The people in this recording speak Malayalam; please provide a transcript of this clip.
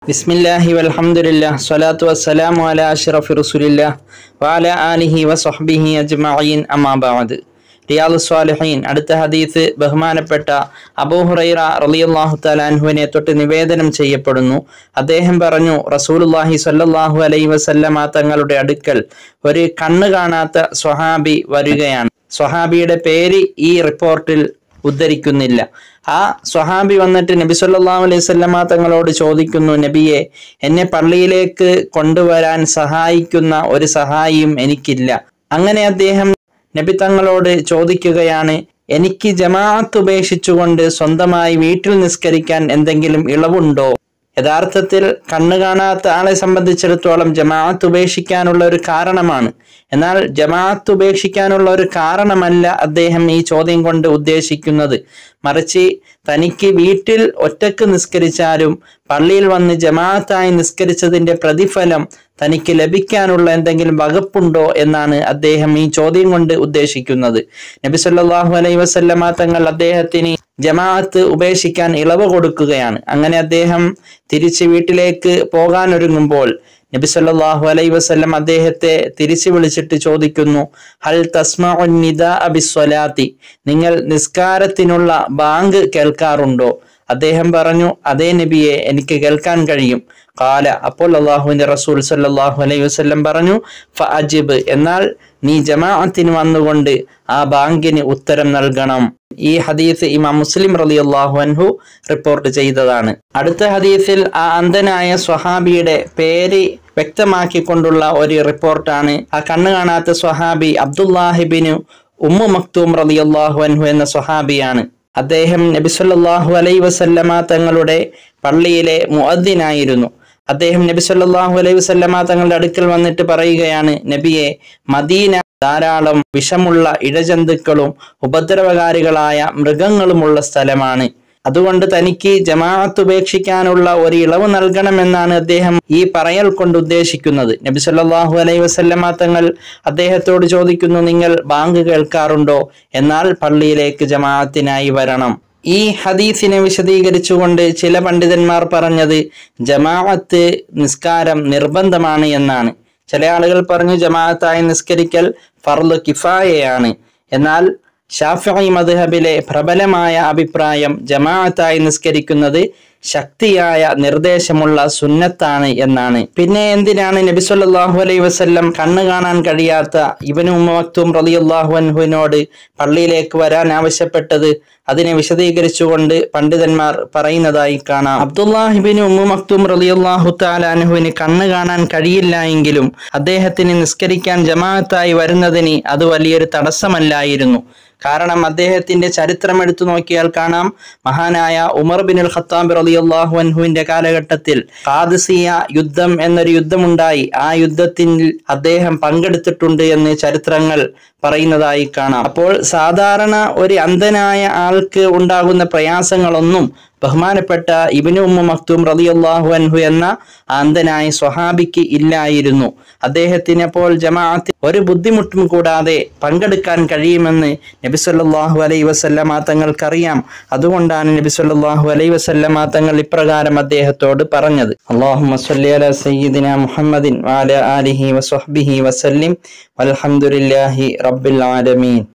ബിസ്മില്ലാഹി വൽഹംദുലില്ലാ സ്വലാത്തു വസ്സലാമു അലാ അഷ്റഫി റസൂലില്ലാ വഅല ആലിഹി വസ്വഹ്ബിഹി അജ്മഈൻ അമ്മാ ബഅദ് റിയാദു സ്വാലിഹീൻ അടുത്ത ഹദീസ് ബഹുമാനപ്പെട്ട അബൂ ഹുറൈറ റളിയല്ലാഹു തആല അൻഹുവിനെ തൊട്ട് നിവേദനം ചെയ്യപ്പെടുന്നു അദ്ദേഹം പറഞ്ഞു റസൂലുള്ളാഹി സ്വല്ലല്ലാഹു അലൈഹി വസല്ലമ തങ്ങളുടെ അടുക്കൽ ഒരു കണ്ണ് കാണാത്ത സ്വഹാബി വരികയാണ് സ്വഹാബിയുടെ പേര് ഈ റിപ്പോർട്ടിൽ ഉദ്ധരിക്കുന്നില്ല ആ സ്വഹാബി വന്നിട്ട് നബി സല്ലല്ലാഹു അലൈഹി വസല്ലമ തങ്ങളോട് ചോദിക്കുന്നു നബിയെ എന്നെ പള്ളിയിലേക്ക് കൊണ്ടുവരാൻ സഹായിക്കുന്ന ഒരു സഹായിയും എനിക്കില്ല അങ്ങനെ അദ്ദേഹം നബി തങ്ങളോട് ചോദിക്കുകയാണ് എനിക്ക് ജമാഅത്ത് ഉപേക്ഷിച്ചുകൊണ്ട് സ്വന്തമായി വീട്ടിൽ നിസ്കരിക്കാൻ എന്തെങ്കിലും ഇളവുണ്ടോ യഥാർത്ഥത്തിൽ കണ്ണു കാണാത്ത ആളെ സംബന്ധിച്ചിടത്തോളം ജമാഅത്ത് ഉപേക്ഷിക്കാനുള്ള ഒരു കാരണമാണ് എന്നാൽ ജമാഅത്ത് ഉപേക്ഷിക്കാനുള്ള ഒരു കാരണമല്ല അദ്ദേഹം ഈ ചോദ്യം കൊണ്ട് ഉദ്ദേശിക്കുന്നത് മറിച്ച് തനിക്ക് വീട്ടിൽ ഒറ്റക്ക് നിസ്കരിച്ചാലും പള്ളിയിൽ വന്ന് ജമാഅത്തായി നിസ്കരിച്ചതിന്റെ പ്രതിഫലം തനിക്ക് ലഭിക്കാനുള്ള എന്തെങ്കിലും വകുപ്പുണ്ടോ എന്നാണ് അദ്ദേഹം ഈ ചോദ്യം കൊണ്ട് ഉദ്ദേശിക്കുന്നത് നബി സല്ലല്ലാഹു അലൈഹി വസല്ലമ തങ്ങൾ അദ്ദേഹത്തിന് ജമാഅത്ത് ഉപേക്ഷിക്കാൻ ഇളവ് കൊടുക്കുകയാണ് അങ്ങനെ അദ്ദേഹം തിരിച്ച് വീട്ടിലേക്ക് പോകാൻ ഒരുങ്ങുമ്പോൾ നബി സല്ലല്ലാഹു അലൈഹി വസല്ലം അദ്ദേഹത്തെ തിരിച്ചു വിളിച്ചിട്ട് ചോദിക്കുന്നു ഹൽ തസ്മഉൻ നിദാ ബിസ്വലാത്തി നിങ്ങൾ നിസ്കാരത്തിനുള്ള ബാങ്ക് കേൾക്കാറുണ്ടോ അദ്ദേഹം പറഞ്ഞു അതേ നബിയെ എനിക്ക് കേൾക്കാൻ കഴിയും കാല അപ്പോൾ അള്ളാഹുവിന്റെ റസൂൽ സല്ലല്ലാഹു അലൈഹി വസല്ലം പറഞ്ഞു ഫഅജിബ് എന്നാൽ നീ ജമാഅത്തിന് വന്നുകൊണ്ട് ആ ബാങ്കിന് ഉത്തരം നൽകണം ഈ ഹദീസ് ഇമാം മുസ്ലിം റളിയല്ലാഹു അൻഹു റിപ്പോർട്ട് ചെയ്തതാണ് അടുത്ത ഹദീസിൽ ആ അന്ധനായ സ്വഹാബിയുടെ പേര് വ്യക്തമാക്കിക്കൊണ്ടുള്ള ഒരു റിപ്പോർട്ടാണ് ആ കണ്ണു കാണാത്ത സ്വഹാബി അബ്ദുല്ലാഹിബിനു ഉമ്മു മക്തൂം റളിയല്ലാഹു അൻഹു എന്ന സ്വഹാബിയാണ് അദ്ദേഹം നബി സല്ലല്ലാഹു അലൈഹി വസല്ലമ തങ്ങളുടെ പള്ളിയിലെ മുഅദ്ദിനായിരുന്നു അദ്ദേഹം നബി സല്ലല്ലാഹു അലൈഹി വസല്ലമ തങ്ങളുടെ അടുക്കൽ വന്നിട്ട് പറയുകയാണ് നബിയെ മദീന ധാരാളം വിഷമുള്ള ഇഴജന്തുക്കളും ഉപദ്രവകാരികളായ മൃഗങ്ങളുമുള്ള സ്ഥലമാണ് അതുകൊണ്ട് തനിക്ക് ജമാഅത്ത് ഉപേക്ഷിക്കാനുള്ള ഒരു ഇളവ് നൽകണമെന്നാണ് അദ്ദേഹം ഈ പറയൽ കൊണ്ട് ഉദ്ദേശിക്കുന്നത് നബി സല്ലല്ലാഹു അലൈഹി വസല്ലമ തങ്ങൾ അദ്ദേഹത്തോട് ചോദിക്കുന്നു നിങ്ങൾ ബാങ്ക് കേൾക്കാറുണ്ടോ എന്നാൽ പള്ളിയിലേക്ക് ജമാഅത്തിനായി വരണം ഈ ഹദീസിനെ വിശദീകരിച്ചുകൊണ്ട് ചില പണ്ഡിതന്മാർ പറഞ്ഞത് ജമാഅത്ത് നിസ്കാരം നിർബന്ധമാണ് എന്നാണ് ചില ആളുകൾ പറഞ്ഞു ജമാഅത്തായി നിസ്കരിക്കൽ ഫർദ് കിഫായയാണ് എന്നാൽ ഷാഫി മദ്ഹബിലെ പ്രബലമായ അഭിപ്രായം ജമാഅത്തായി നിസ്കരിക്കുന്നത് ശക്തിയായ നിർദ്ദേശമുള്ള സുന്നത്താണ് എന്നാണ് പിന്നെ എന്തിനാണ് നബി സല്ലല്ലാഹു അലൈഹി വസല്ലം കണ്ണ് കാണാൻ കഴിയാത്ത ഇബനു ഉമ്മ മക്തൂം റളിയല്ലാഹു അൻഹുവിനോട് പള്ളിയിലേക്ക് വരാൻ ആവശ്യപ്പെട്ടത് അതിനെ വിശദീകരിച്ചുകൊണ്ട് പണ്ഡിതന്മാർ പറയുന്നതായി കാണാം അബ്ദുല്ലാഹിബിന് ഉമ്മു മക്തൂം റളിയല്ലാഹു തആല അൻഹുവിന് കണ്ണ് കാണാൻ കഴിയില്ല എങ്കിലും അദ്ദേഹത്തിന് നിസ്കരിക്കാൻ ജമാഅത്തായി വരുന്നതിന് അത് വലിയൊരു തടസ്സമല്ലായിരുന്നു കാരണം അദ്ദേഹത്തിന്റെ ചരിത്രം എടുത്തു നോക്കിയാൽ കാണാം മഹാനായ ഉമർ ബിൻ അൽ ഖത്താബ് റളിയല്ലാഹു അൻഹുവിന്റെ കാലഘട്ടത്തിൽ ഖാദിസിയ യുദ്ധം എന്നൊരു യുദ്ധമുണ്ടായി ആ യുദ്ധത്തിൽ അദ്ദേഹം പങ്കെടുത്തിട്ടുണ്ട് എന്ന് ചരിത്രങ്ങൾ പറയുന്നതായി കാണാം അപ്പോൾ സാധാരണ ഒരു അന്ധനായ ആൾക്ക് ഉണ്ടാകുന്ന പ്രയാസങ്ങളൊന്നും ബഹുമാനപ്പെട്ട ഇബിനു ഉമ്മ മക്തൂം റളിയല്ലാഹു അൻഹു എന്ന അന്ധനായ സ്വഹാബിക്ക് ഇല്ലായിരുന്നു അദ്ദേഹത്തിന് അപ്പോൾ ജമാഅത്ത് ഒരു ബുദ്ധിമുട്ടും കൂടാതെ പങ്കെടുക്കാൻ കഴിയുമെന്ന് നബി സല്ലല്ലാഹു അലൈഹി വസല്ലമ തങ്ങൾക്കറിയാം അതുകൊണ്ടാണ് നബി സല്ലല്ലാഹു അലൈഹി വസല്ലമ തങ്ങൾ ഇപ്രകാരം അദ്ദേഹത്തോട് പറഞ്ഞത് അല്ലാഹുമ്മ സ്വല്ലി അലാ സയ്യിദിന മുഹമ്മദിൻ വഅലാ ആലിഹി വസ്വഹ്ബിഹി വസല്ലിം വൽഹംദുലില്ലാഹി റബ്ബിൽ ആലമീൻ